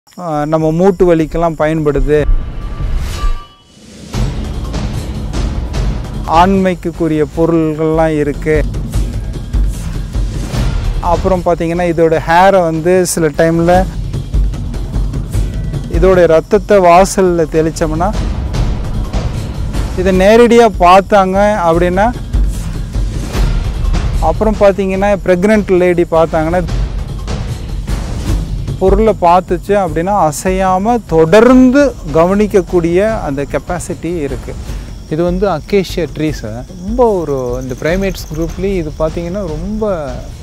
ஆஹ் நம்ம மூட்டு வலிக்கெல்லாம் பயன்படுது ஆண்மைக்குரிய பொருள்கள்லாம் இருக்குது அப்புறம் பார்த்தீங்கன்னா இதோட ஹேரை வந்து சில டைமில் இதோட ரத்தத்தை வாசலில் தெளித்தோம்னா இதை நேரடியாக பார்த்தாங்க அப்படின்னா அப்புறம் பார்த்தீங்கன்னா ப்ரெக்னென்ட் லேடி பார்த்தாங்கன்னா பொருளை பார்த்துச்சு அப்படின்னா அசையாமல் தொடர்ந்து கவனிக்கக்கூடிய அந்த கெப்பாசிட்டி இருக்குது இது வந்து அக்கேஷியா ட்ரீ சார் ரொம்ப ஒரு இந்த ப்ரைமேட்ஸ் குரூப்லேயும் இது பார்த்தீங்கன்னா ரொம்ப